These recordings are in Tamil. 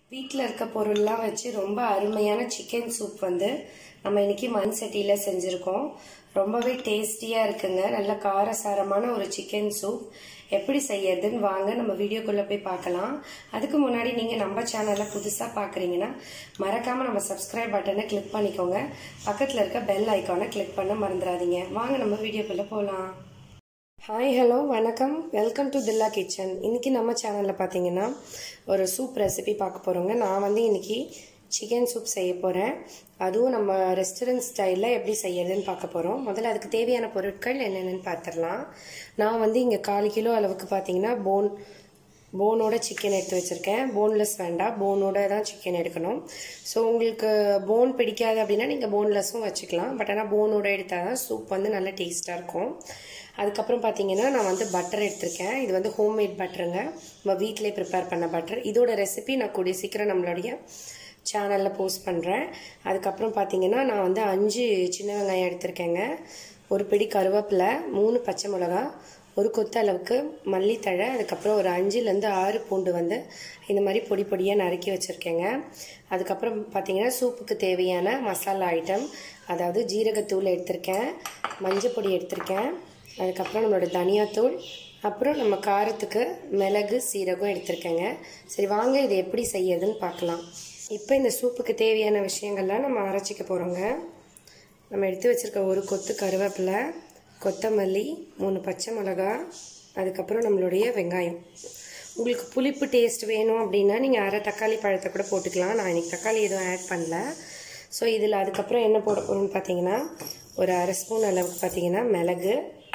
வீட்டில் இருக்க பொருள்லாம் வச்சு ரொம்ப அருமையான சிக்கன் சூப் வந்து நம்ம இன்னைக்கு மண் சட்டியில் செஞ்சுருக்கோம் ரொம்பவே டேஸ்டியாக இருக்குங்க நல்ல காரசாரமான ஒரு சிக்கன் சூப் எப்படி செய்யறதுன்னு வாங்க நம்ம வீடியோக்குள்ளே போய் பார்க்கலாம் அதுக்கு முன்னாடி நீங்கள் நம்ம சேனலை புதுசாக பார்க்குறீங்கன்னா மறக்காமல் நம்ம சப்ஸ்கிரைப் பட்டனை கிளிக் பண்ணிக்கோங்க பக்கத்தில் இருக்க பெல் ஐக்கானை கிளிக் பண்ண மறந்துடாதீங்க வாங்க நம்ம வீடியோக்குள்ளே போகலாம் ஹாய் ஹலோ வணக்கம் வெல்கம் டு தில்லா கிச்சன் இன்னைக்கு நம்ம சேனலில் பார்த்தீங்கன்னா ஒரு சூப் ரெசிபி பார்க்க போகிறோங்க நான் வந்து இன்னைக்கு சிக்கன் சூப் செய்ய போகிறேன் அதுவும் நம்ம ரெஸ்டாரண்ட் ஸ்டைலில் எப்படி செய்யறதுன்னு பார்க்க போகிறோம் முதல்ல அதுக்கு தேவையான பொருட்கள் என்னென்னு பார்த்துடலாம் நான் வந்து இங்கே கால் கிலோ அளவுக்கு பார்த்தீங்கன்னா போன் போனோட சிக்கன் எடுத்து வச்சுருக்கேன் போன்லெஸ் வேண்டாம் போனோட தான் சிக்கன் எடுக்கணும் ஸோ உங்களுக்கு போன் பிடிக்காது அப்படின்னா நீங்கள் போன்லெஸ்ஸும் வச்சுக்கலாம் பட் ஆனால் போனோட எடுத்தால் தான் சூப் வந்து நல்ல டேஸ்ட்டாக இருக்கும் அதுக்கப்புறம் பார்த்தீங்கன்னா நான் வந்து பட்டர் எடுத்திருக்கேன் இது வந்து ஹோம்மேட் பட்டருங்க நம்ம வீட்டிலே ப்ரிப்பேர் பண்ண பட்டர் இதோட ரெசிபி நான் கூடிய சீக்கிரம் நம்மளுடைய சேனலில் போஸ்ட் பண்ணுறேன் அதுக்கப்புறம் பார்த்தீங்கன்னா நான் வந்து அஞ்சு சின்ன வெங்காயம் எடுத்திருக்கேங்க ஒரு பிடி கருவேப்பிலை மூணு பச்சை மிளகா ஒரு கொத்த அளவுக்கு மல்லித்தழை அதுக்கப்புறம் ஒரு அஞ்சுலேருந்து ஆறு பூண்டு வந்து இந்த மாதிரி பொடி பொடியாக நறுக்கி வச்சுருக்கேங்க அதுக்கப்புறம் பார்த்தீங்கன்னா சூப்புக்கு தேவையான மசாலா ஐட்டம் அதாவது ஜீரகத்தூள் எடுத்திருக்கேன் மஞ்சள் பொடி எடுத்திருக்கேன் அதுக்கப்புறம் நம்மளோட தனியாத்தூள் அப்புறம் நம்ம காரத்துக்கு மிளகு சீரகம் எடுத்திருக்கேங்க சரி வாங்க இதை எப்படி செய்யறதுன்னு பார்க்கலாம் இப்போ இந்த சூப்புக்கு தேவையான விஷயங்கள்லாம் நம்ம அரைச்சிக்க போகிறோங்க நம்ம எடுத்து வச்சுருக்க ஒரு கொத்து கருவேப்பிலை கொத்தமல்லி மூணு பச்சை மிளகா அதுக்கப்புறம் நம்மளுடைய வெங்காயம் உங்களுக்கு புளிப்பு டேஸ்ட் வேணும் அப்படின்னா நீங்கள் அரை தக்காளி பழத்தை கூட போட்டுக்கலாம் நான் இன்றைக்கி தக்காளி எதுவும் ஆட் பண்ணல ஸோ இதில் அதுக்கப்புறம் என்ன போட போகிறோம்னு பார்த்தீங்கன்னா ஒரு அரை ஸ்பூன் அளவுக்கு பார்த்தீங்கன்னா மிளகு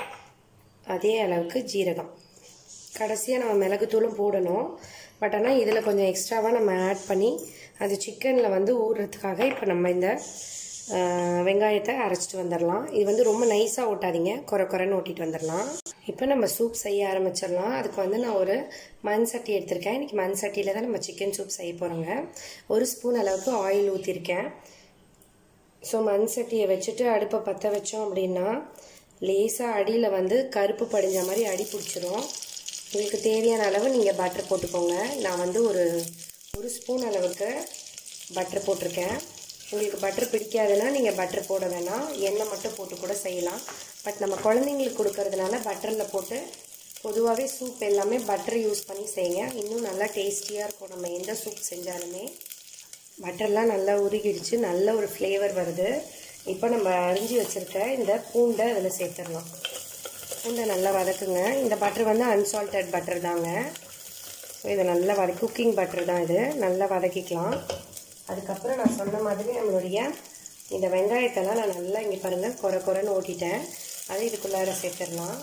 அதே அளவுக்கு ஜீரகம் கடைசியாக நம்ம மிளகுத்தூளும் போடணும் பட் ஆனால் இதில் கொஞ்சம் எக்ஸ்ட்ராவாக நம்ம ஆட் பண்ணி அது சிக்கனில் வந்து ஊறுறதுக்காக இப்போ நம்ம இந்த வெங்காயத்தை அரைச்சிட்டு வந்துடலாம் இது வந்து ரொம்ப நைஸாக ஓட்டாதீங்க குறை குறைன்னு ஓட்டிட்டு வந்துடலாம் இப்போ நம்ம சூப் செய்ய ஆரம்பிச்சிடலாம் அதுக்கு வந்து நான் ஒரு மண் சட்டி எடுத்திருக்கேன் இன்றைக்கி மண் சட்டியில் தான் நம்ம சிக்கன் சூப் செய்ய போகிறோங்க ஒரு ஸ்பூன் அளவுக்கு ஆயில் ஊற்றிருக்கேன் ஸோ மண் சட்டியை வச்சுட்டு அடுப்பை பற்ற வச்சோம் அப்படின்னா லேசாக அடியில் வந்து கருப்பு படிஞ்ச மாதிரி அடி பிடிச்சிரும் உங்களுக்கு தேவையான அளவு நீங்கள் பட்டர் போட்டுக்கோங்க நான் வந்து ஒரு ஒரு ஸ்பூன் அளவுக்கு பட்டர் போட்டிருக்கேன் உங்களுக்கு பட்டர் பிடிக்காதுன்னா நீங்கள் பட்டர் போட வேணாம் எண்ணெய் மட்டும் போட்டு கூட செய்யலாம் பட் நம்ம குழந்தைங்களுக்கு கொடுக்கறதுனால பட்டரில் போட்டு பொதுவாகவே சூப் எல்லாமே பட்டர் யூஸ் பண்ணி செய்யுங்க இன்னும் நல்லா டேஸ்டியாக இருக்கும் நம்ம எந்த சூப் செஞ்சாலுமே பட்டர்லாம் நல்லா உருகிடுச்சு நல்ல ஒரு ஃப்ளேவர் வருது இப்போ நம்ம அரிஞ்சு வச்சுருக்க இந்த பூண்டை அதில் சேர்த்துடலாம் பூண்டை நல்லா வதக்குங்க இந்த பட்டர் வந்து அன்சால்டட் பட்டர் தாங்க ஸோ இதை நல்லா வதக்கி குக்கிங் பட்டர் தான் இது நல்லா வதக்கிக்கலாம் அதுக்கப்புறம் நான் சொன்ன மாதிரி நம்மளுடைய இந்த வெங்காயத்தெல்லாம் நான் நல்லா இங்கே பாருங்கள் குறை குறைன்னு ஓட்டிட்டேன் அதை இதுக்குள்ளார சேர்த்துடலாம்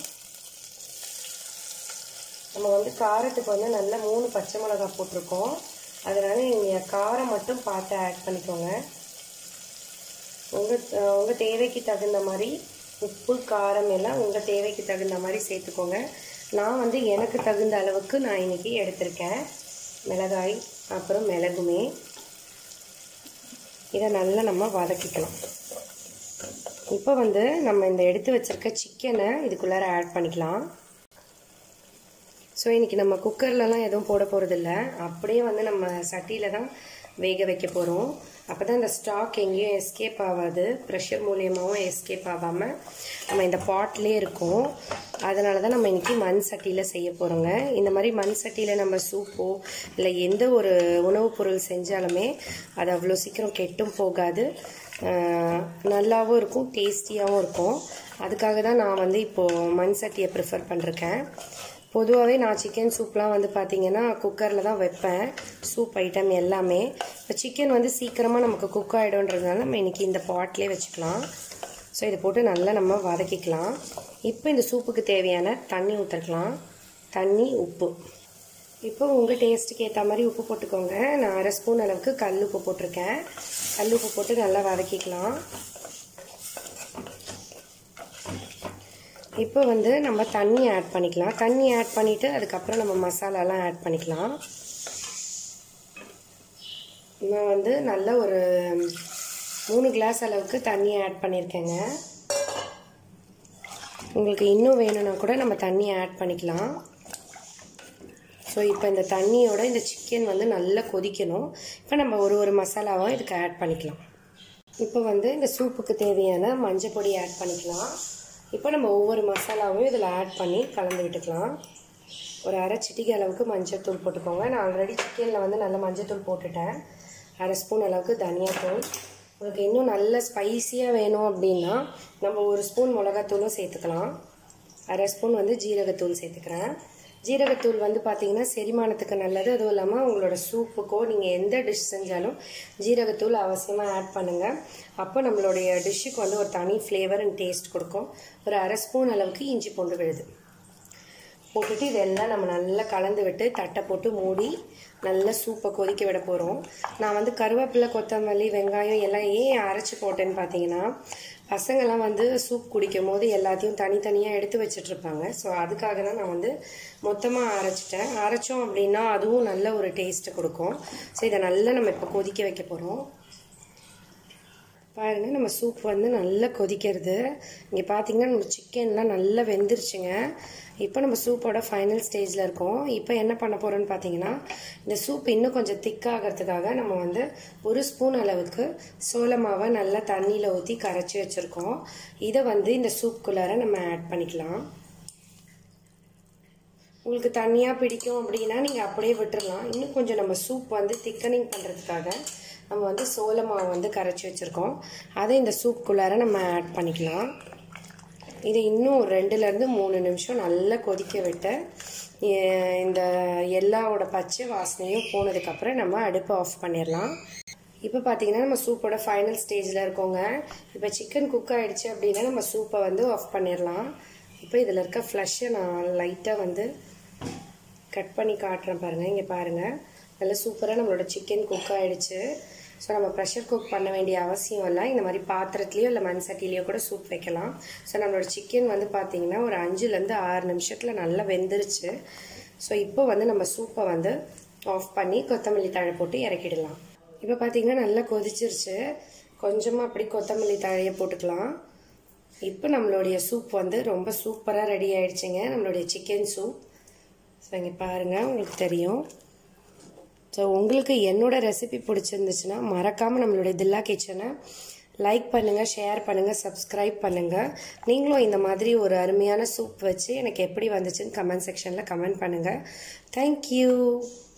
நம்ம வந்து காரத்துக்கு வந்து நல்ல மூணு பச்சை மிளகா போட்டிருக்கோம் அதனால் நீங்கள் காரம் மட்டும் பார்த்து ஆட் பண்ணிக்கோங்க உங்கள் உங்கள் தேவைக்கு தகுந்த மாதிரி உப்பு காரம் எல்லாம் உங்கள் தேவைக்கு தகுந்த மாதிரி சேர்த்துக்கோங்க நான் வந்து எனக்கு தகுந்த அளவுக்கு நான் இன்றைக்கி எடுத்திருக்கேன் மிளகாய் அப்புறம் மிளகுமே இதை நல்லா நம்ம வதக்கிக்கலாம் இப்போ வந்து நம்ம இந்த எடுத்து வச்சுருக்க சிக்கனை இதுக்குள்ளார ஆட் பண்ணிக்கலாம் ஸோ இன்றைக்கி நம்ம குக்கர்லலாம் எதுவும் போட போகிறதில்ல அப்படியே வந்து நம்ம சட்டியில் தான் வேக வைக்க போகிறோம் அப்போ தான் இந்த ஸ்டாக் எங்கேயும் எஸ்கேப் ஆகாது ப்ரெஷர் மூலியமாகவும் எஸ்கேப் ஆகாமல் நம்ம இந்த பாட்லேயே இருக்கும் அதனால தான் நம்ம இன்றைக்கி மண் சட்டியில் செய்ய போகிறோங்க இந்த மாதிரி மண் சட்டியில் நம்ம சூப்போ இல்லை எந்த ஒரு உணவுப் பொருள் செஞ்சாலுமே அது அவ்வளோ சீக்கிரம் கெட்டும் போகாது நல்லாவும் இருக்கும் டேஸ்டியாகவும் இருக்கும் அதுக்காக தான் நான் வந்து இப்போது மண் சட்டியை ப்ரிஃபர் பண்ணிருக்கேன் பொதுவாகவே நான் சிக்கன் சூப்லாம் வந்து பார்த்தீங்கன்னா குக்கரில் தான் வைப்பேன் சூப் ஐட்டம் எல்லாமே இப்போ சிக்கன் வந்து சீக்கிரமாக நமக்கு குக் ஆகிடும்ன்றதுனால நம்ம இன்றைக்கி இந்த பாட்லேயே வச்சுக்கலாம் ஸோ இதை போட்டு நல்லா நம்ம வதக்கிக்கலாம் இப்போ இந்த சூப்புக்கு தேவையான தண்ணி ஊற்றிக்கலாம் தண்ணி உப்பு இப்போ உங்கள் டேஸ்ட்டுக்கு ஏற்ற மாதிரி உப்பு போட்டுக்கோங்க நான் அரை ஸ்பூன் அளவுக்கு கல் உப்பு போட்டிருக்கேன் கல் உப்பு போட்டு நல்லா வதக்கிக்கலாம் இப்போ வந்து நம்ம தண்ணி ஆட் பண்ணிக்கலாம் தண்ணி ஆட் பண்ணிவிட்டு அதுக்கப்புறம் நம்ம மசாலாலாம் ஆட் பண்ணிக்கலாம் நான் வந்து நல்ல ஒரு மூணு கிளாஸ் அளவுக்கு தண்ணி ஆட் பண்ணியிருக்கேங்க உங்களுக்கு இன்னும் வேணும்னா கூட நம்ம தண்ணி ஆட் பண்ணிக்கலாம் ஸோ இப்போ இந்த தண்ணியோட இந்த சிக்கன் வந்து நல்லா கொதிக்கணும் இப்போ நம்ம ஒரு ஒரு மசாலாவும் இதுக்கு ஆட் பண்ணிக்கலாம் இப்போ வந்து இந்த சூப்புக்கு தேவையான மஞ்சள் பொடி ஆட் பண்ணிக்கலாம் இப்போ நம்ம ஒவ்வொரு மசாலாவும் இதில் ஆட் பண்ணி கலந்து விட்டுக்கலாம் ஒரு அரை சிட்டிகை அளவுக்கு மஞ்சள் தூள் போட்டுக்கோங்க நான் ஆல்ரெடி சிக்கனில் வந்து நல்ல மஞ்சள் தூள் போட்டுட்டேன் அரை ஸ்பூன் அளவுக்கு தனியாத்தூள் உங்களுக்கு இன்னும் நல்ல ஸ்பைஸியாக வேணும் அப்படின்னா நம்ம ஒரு ஸ்பூன் மிளகாத்தூளும் சேர்த்துக்கலாம் அரை ஸ்பூன் வந்து ஜீரகத்தூள் சேர்த்துக்கிறேன் ஜீரகத்தூள் வந்து பார்த்தீங்கன்னா செரிமானத்துக்கு நல்லது அதுவும் இல்லாமல் உங்களோட சூப்புக்கோ நீங்கள் எந்த டிஷ் செஞ்சாலும் ஜீரகத்தூள் அவசியமாக ஆட் பண்ணுங்கள் அப்போ நம்மளுடைய டிஷ்ஷுக்கு வந்து ஒரு தனி ஃப்ளேவர் அண்ட் டேஸ்ட் கொடுக்கும் ஒரு அரை ஸ்பூன் அளவுக்கு இஞ்சி பூண்டு விழுது போட்டுட்டு இதெல்லாம் நம்ம நல்லா கலந்து விட்டு தட்டை போட்டு மூடி நல்லா சூப்பை கொதிக்க விட போகிறோம் நான் வந்து கருவேப்பிலை கொத்தமல்லி வெங்காயம் எல்லாம் ஏன் அரைச்சி போட்டேன்னு பார்த்தீங்கன்னா பசங்கள்லாம் வந்து சூப் குடிக்கும் போது எல்லாத்தையும் தனித்தனியாக எடுத்து வச்சிட்ருப்பாங்க ஸோ அதுக்காக தான் நான் வந்து மொத்தமாக அரைச்சிட்டேன் அரைச்சோம் அப்படின்னா அதுவும் நல்ல ஒரு டேஸ்ட்டு கொடுக்கும் ஸோ இதை நல்லா நம்ம இப்போ கொதிக்க வைக்க போகிறோம் பாருங்கள் நம்ம சூப் வந்து நல்லா கொதிக்கிறது இங்கே பார்த்தீங்கன்னா நம்ம சிக்கன்லாம் நல்லா வெந்துருச்சுங்க இப்போ நம்ம சூப்போட ஃபைனல் ஸ்டேஜில் இருக்கோம் இப்போ என்ன பண்ண போகிறோன்னு பார்த்தீங்கன்னா இந்த சூப் இன்னும் கொஞ்சம் திக்காகிறதுக்காக நம்ம வந்து ஒரு ஸ்பூன் அளவுக்கு சோள மாவை நல்லா தண்ணியில் ஊற்றி கரைச்சி வச்சுருக்கோம் இதை வந்து இந்த சூப்புக்குள்ளார நம்ம ஆட் பண்ணிக்கலாம் உங்களுக்கு தண்ணியாக பிடிக்கும் அப்படின்னா நீங்கள் அப்படியே விட்டுறலாம் இன்னும் கொஞ்சம் நம்ம சூப் வந்து திக்கனிங் பண்ணுறதுக்காக நம்ம வந்து சோள மாவு வந்து கரைச்சி வச்சுருக்கோம் அதை இந்த சூப்புக்குள்ளார நம்ம ஆட் பண்ணிக்கலாம் இதை இன்னும் ஒரு ரெண்டுலேருந்து மூணு நிமிஷம் நல்லா கொதிக்க விட்டு இந்த எல்லாவோட பச்சை வாசனையும் போனதுக்கப்புறம் நம்ம அடுப்பை ஆஃப் பண்ணிடலாம் இப்போ பார்த்தீங்கன்னா நம்ம சூப்போட ஃபைனல் ஸ்டேஜில் இருக்கோங்க இப்போ சிக்கன் குக் ஆகிடுச்சு அப்படின்னா நம்ம சூப்பை வந்து ஆஃப் பண்ணிடலாம் இப்போ இதில் இருக்க ஃப்ளஷ்ஷை நான் லைட்டாக வந்து கட் பண்ணி காட்டுறேன் பாருங்கள் இங்கே பாருங்கள் நல்லா சூப்பராக நம்மளோட சிக்கன் குக் ஆகிடுச்சு ஸோ நம்ம ப்ரெஷர் குக் பண்ண வேண்டிய அவசியம் இல்லை இந்த மாதிரி பாத்திரத்துலேயோ இல்லை மண் சட்டிலேயோ கூட சூப் வைக்கலாம் ஸோ நம்மளோட சிக்கன் வந்து பார்த்திங்கன்னா ஒரு அஞ்சுலேருந்து ஆறு நிமிஷத்தில் நல்லா வெந்துருச்சு ஸோ இப்போ வந்து நம்ம சூப்பை வந்து ஆஃப் பண்ணி கொத்தமல்லி தழை போட்டு இறக்கிடலாம் இப்போ பார்த்திங்கன்னா நல்லா கொதிச்சிருச்சு கொஞ்சமாக அப்படி கொத்தமல்லி தழையை போட்டுக்கலாம் இப்போ நம்மளுடைய சூப் வந்து ரொம்ப சூப்பராக ரெடி ஆயிடுச்சுங்க நம்மளுடைய சிக்கன் சூப் ஸோ இங்கே பாருங்கள் உங்களுக்கு தெரியும் ஸோ உங்களுக்கு என்னோட ரெசிபி பிடிச்சிருந்துச்சுன்னா மறக்காமல் நம்மளுடைய தில்லா கிச்சனை லைக் பண்ணுங்கள் ஷேர் பண்ணுங்கள் சப்ஸ்கிரைப் பண்ணுங்கள் நீங்களும் இந்த மாதிரி ஒரு அருமையான சூப் வச்சு எனக்கு எப்படி வந்துச்சுன்னு கமெண்ட் செக்ஷனில் கமெண்ட் பண்ணுங்கள் தேங்க்யூ